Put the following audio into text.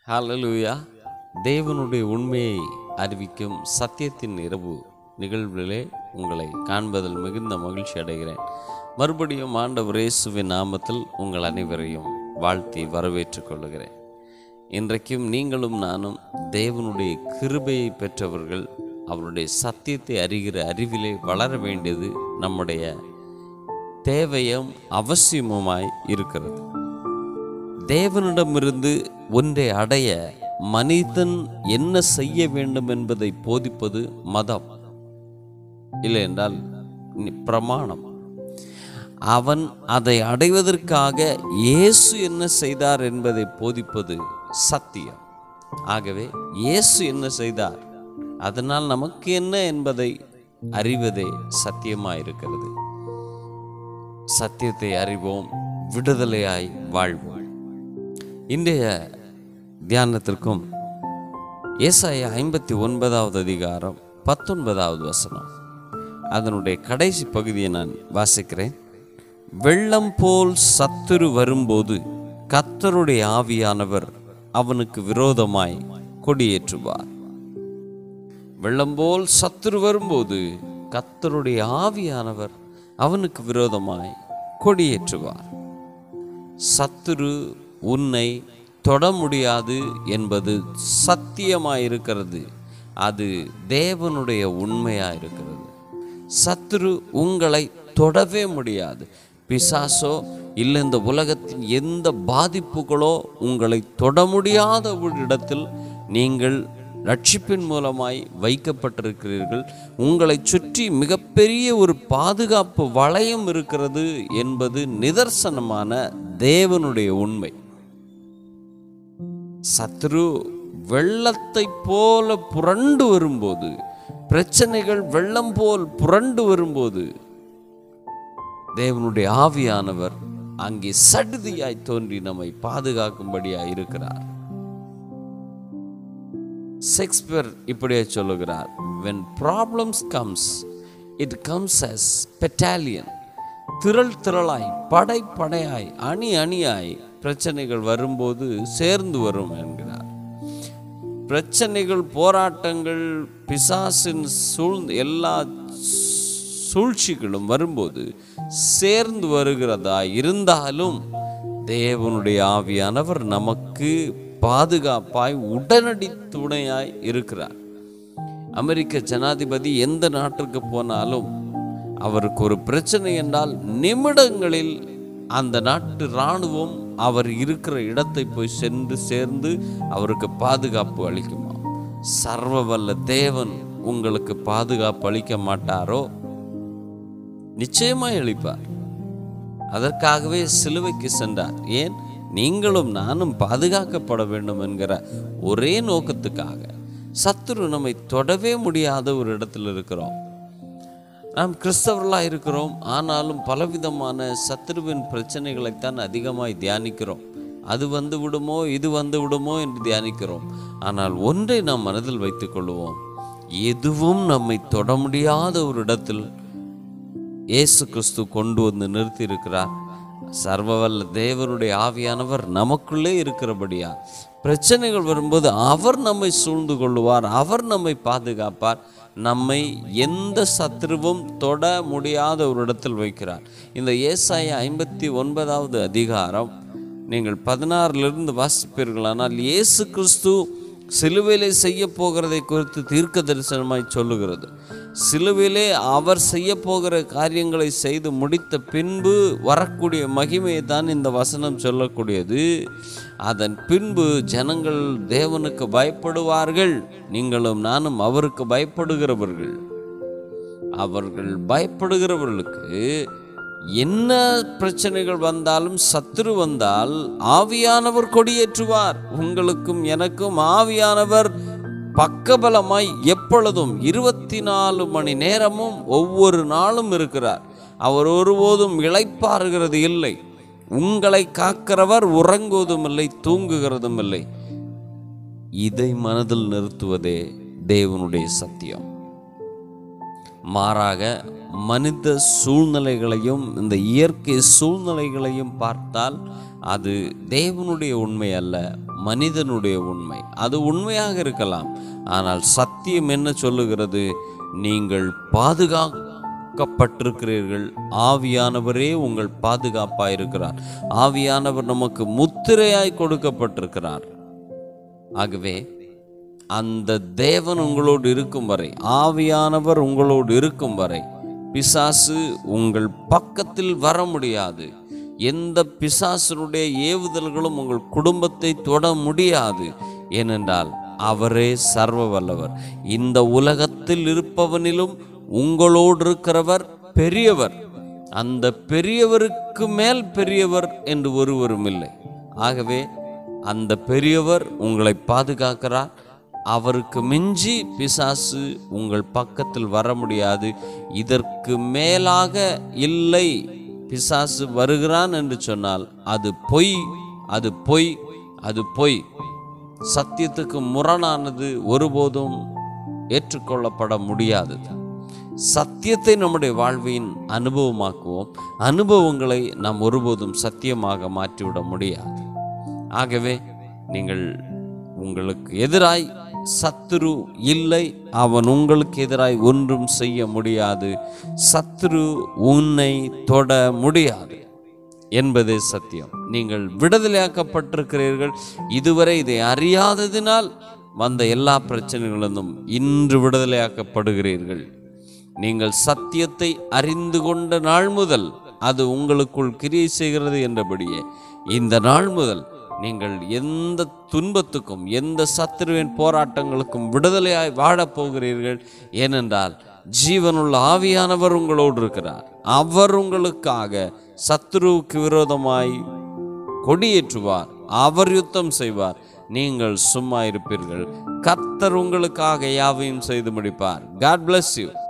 ஹalleluya தேவனுடைய உண்மையை அறிவிக்கும் சத்தியத்தின் இரவு நிகழ்விலே உங்களை காண்பதில் மிகுந்த மகிழ்ச்சி அடைகிறேன் மறுபடியும் ஆண்டவர் இயேசுவின் நாமத்தில் உங்கள் அனைவரையும் வாழ்த்தி வரவேற்றுக் கொள்கிறேன் இன்றைக்கும் நீங்களும் நானும் தேவனுடைய கிருபையை பெற்றவர்கள் அவருடைய சத்தியத்தை அறிகிற அறிவிலே வளர வேண்டியது நம்முடைய தேவையும் அவசியமுமாய் இருக்கிறது தேவனிடமிருந்து ஒன்றை அடைய மனிதன் என்ன செய்ய வேண்டும் என்பதை போதிப்பது மதம் இல்லை என்றால் நி- பிரமாணம் அவன் அதை அடைவதற்காக இயேசு என்ன செய்தார் என்பதை போதிப்பது சத்தியம் ஆகவே இயேசு என்ன செய்தார் அதனால் நமக்கு என்ன என்பதை அறிவதே சத்தியமாயிருக்கிறது சத்தியத்தை அறிவோம் விடுதலையாய் வாழ்வோம் இன்றைய தியானத்திற்கும் ஏசாயா ஐம்பத்தி ஒன்பதாவது அதிகாரம் பத்தொன்பதாவது வசனம் அதனுடைய கடைசி பகுதியை நான் வாசிக்கிறேன் வெள்ளம் போல் சத்துரு வரும்போது கர்த்தருடைய ஆவியானவர் அவனுக்கு விரோதமாய் கொடியேற்றுவார் வெள்ளம் போல் சத்துரு வரும்போது கர்த்தருடைய ஆவியானவர் அவனுக்கு விரோதமாய் கொடியேற்றுவார் சத்துரு உன்னை தொட முடியாது என்பது சத்தியமாயிருக்கிறது அது தேவனுடைய உண்மையாயிருக்கிறது சத்துரு உங்களை தொடவே முடியாது பிசாசோ இல்லை இந்த உலகத்தின் எந்த பாதிப்புகளோ உங்களை தொட முடியாத ஒரு இடத்தில் நீங்கள் ரட்சிப்பின் மூலமாய் வைக்கப்பட்டிருக்கிறீர்கள் உங்களை சுற்றி மிகப்பெரிய ஒரு பாதுகாப்பு வளையம் இருக்கிறது என்பது நிதர்சனமான தேவனுடைய உண்மை சத்ரு வெள்ளத்தை போல புரண்டு வரும்போது பிரச்சனைகள் வெள்ளம் போல் புரண்டு வரும்போது தேவனுடைய ஆவியானவர் அங்கே சடுதியாய் தோன்றி நம்மை பாதுகாக்கும்படியாய் இருக்கிறார் ஷேக்ஸ்பியர் இப்படியே சொல்லுகிறார் when problems comes it comes as battalion திரள் திரளாய் படை படையாய் அணி அணியாய் பிரச்சனைகள் வரும்போது சேர்ந்து வரும் என்கிறார் பிரச்சனைகள் போராட்டங்கள் பிசாசின் சூழ்ந்து எல்லா சூழ்ச்சிகளும் வரும்போது சேர்ந்து வருகிறதா இருந்தாலும் தேவனுடைய ஆவியானவர் நமக்கு பாதுகாப்பாய் உடனடி துணையாய் இருக்கிறார் அமெரிக்க ஜனாதிபதி எந்த நாட்டிற்கு போனாலும் அவருக்கு ஒரு பிரச்சனை என்றால் நிமிடங்களில் அந்த நாட்டு இராணுவம் அவர் இருக்கிற இடத்தை போய் சென்று சேர்ந்து அவருக்கு பாதுகாப்பு அளிக்குமா சர்வ வல்ல தேவன் உங்களுக்கு பாதுகாப்பு அளிக்க மாட்டாரோ நிச்சயமாய் அளிப்பார் அதற்காகவே சிலுவைக்கு சென்றார் ஏன் நீங்களும் நானும் பாதுகாக்கப்பட வேண்டும் என்கிற ஒரே நோக்கத்துக்காக சத்துரு நம்மை தொடவே முடியாத ஒரு இடத்துல இருக்கிறோம் நாம் கிறிஸ்தவர்களாக இருக்கிறோம் ஆனாலும் பலவிதமான சத்துருவின் பிரச்சனைகளைத்தான் அதிகமாய் தியானிக்கிறோம் அது வந்து விடுமோ இது வந்து விடுமோ என்று தியானிக்கிறோம் ஆனால் ஒன்றை நாம் மனதில் வைத்துக் கொள்வோம் எதுவும் நம்மை தொட முடியாத ஒரு இடத்தில் இயேசு கிறிஸ்து கொண்டு வந்து நிறுத்தி இருக்கிறார் சர்வவல்ல தேவனுடைய ஆவியானவர் நமக்குள்ளே இருக்கிறபடியா பிரச்சனைகள் வரும்போது அவர் நம்மை சூழ்ந்து கொள்ளுவார் அவர் நம்மை பாதுகாப்பார் நம்மை எந்த சத்ருவும் தொட முடியாத ஒரு இடத்தில் வைக்கிறார் இந்த ஏசாய ஐம்பத்தி ஒன்பதாவது அதிகாரம் நீங்கள் பதினாறிலிருந்து வாசிப்பீர்களானால் இயேசு கிறிஸ்து சிலுவையிலே செய்ய போகிறதை குறித்து தீர்க்க தரிசனமாய் சொல்லுகிறது சிலுவையிலே அவர் செய்ய போகிற காரியங்களை செய்து முடித்த பின்பு வரக்கூடிய மகிமையை தான் இந்த வசனம் சொல்லக்கூடியது அதன் பின்பு ஜனங்கள் தேவனுக்கு பயப்படுவார்கள் நீங்களும் நானும் அவருக்கு பயப்படுகிறவர்கள் அவர்கள் பயப்படுகிறவர்களுக்கு என்ன பிரச்சனைகள் வந்தாலும் சத்துரு வந்தால் ஆவியானவர் கொடியேற்றுவார் உங்களுக்கும் எனக்கும் ஆவியானவர் பக்கபலமாய் எப்பொழுதும் இருபத்தி நாலு மணி நேரமும் ஒவ்வொரு நாளும் இருக்கிறார் அவர் ஒருபோதும் இளைப்பாறுகிறது இல்லை உங்களை காக்கிறவர் உறங்குவதும் இல்லை தூங்குகிறதும் இல்லை இதை மனதில் நிறுத்துவதே தேவனுடைய சத்தியம் மாறாக மனித சூழ்நிலைகளையும் இந்த இயற்கை சூழ்நிலைகளையும் பார்த்தால் அது தேவனுடைய உண்மை அல்ல மனிதனுடைய உண்மை அது உண்மையாக இருக்கலாம் ஆனால் சத்தியம் என்ன சொல்லுகிறது நீங்கள் பாதுகாக்கப்பட்டிருக்கிறீர்கள் ஆவியானவரே உங்கள் பாதுகாப்பாக இருக்கிறார் ஆவியானவர் நமக்கு முத்திரையாய் கொடுக்கப்பட்டிருக்கிறார் ஆகவே அந்த தேவன் உங்களோடு இருக்கும் வரை ஆவியானவர் உங்களோடு இருக்கும் வரை பிசாசு உங்கள் பக்கத்தில் வர முடியாது எந்த பிசாசனுடைய ஏவுதல்களும் உங்கள் குடும்பத்தை தொட முடியாது ஏனென்றால் அவரே சர்வ வல்லவர் இந்த உலகத்தில் இருப்பவனிலும் உங்களோடு இருக்கிறவர் பெரியவர் அந்த பெரியவருக்கு மேல் பெரியவர் என்று ஒருவரும் இல்லை ஆகவே அந்த பெரியவர் உங்களை பாதுகாக்கிறார் அவருக்கு மிஞ்சி பிசாசு உங்கள் பக்கத்தில் வர முடியாது இதற்கு மேலாக இல்லை பிசாசு வருகிறான் என்று சொன்னால் அது பொய் அது பொய் அது பொய் சத்தியத்துக்கு முரணானது ஒருபோதும் ஏற்றுக்கொள்ளப்பட முடியாதது சத்தியத்தை நம்முடைய வாழ்வின் அனுபவமாக்குவோம் அனுபவங்களை நாம் ஒருபோதும் சத்தியமாக மாற்றிவிட முடியாது ஆகவே நீங்கள் உங்களுக்கு எதிராய் சத்துரு இல்லை அவன் உங்களுக்கு எதிராய் ஒன்றும் செய்ய முடியாது சத்துரு உன்னை தொட முடியாது என்பதே சத்தியம் நீங்கள் விடுதலையாக்கப்பட்டிருக்கிறீர்கள் இதுவரை இதை அறியாததினால் வந்த எல்லா பிரச்சனைகளிலும் இன்று விடுதலையாக்கப்படுகிறீர்கள் நீங்கள் சத்தியத்தை அறிந்து கொண்ட நாள் முதல் அது உங்களுக்குள் கிரியை செய்கிறது என்றபடியே இந்த நாள் முதல் நீங்கள் எந்த துன்பத்துக்கும் எந்த சத்துருவின் போராட்டங்களுக்கும் விடுதலையாய் வாழப் போகிறீர்கள் ஏனென்றால் ஜீவனுள்ள ஆவியானவர் உங்களோடு இருக்கிறார் அவர் உங்களுக்காக சத்துருவுக்கு விரோதமாய் கொடியேற்றுவார் அவர் யுத்தம் செய்வார் நீங்கள் சும்மா இருப்பீர்கள் கர்த்தர் உங்களுக்காக யாவையும் செய்து முடிப்பார் காட் bless யூ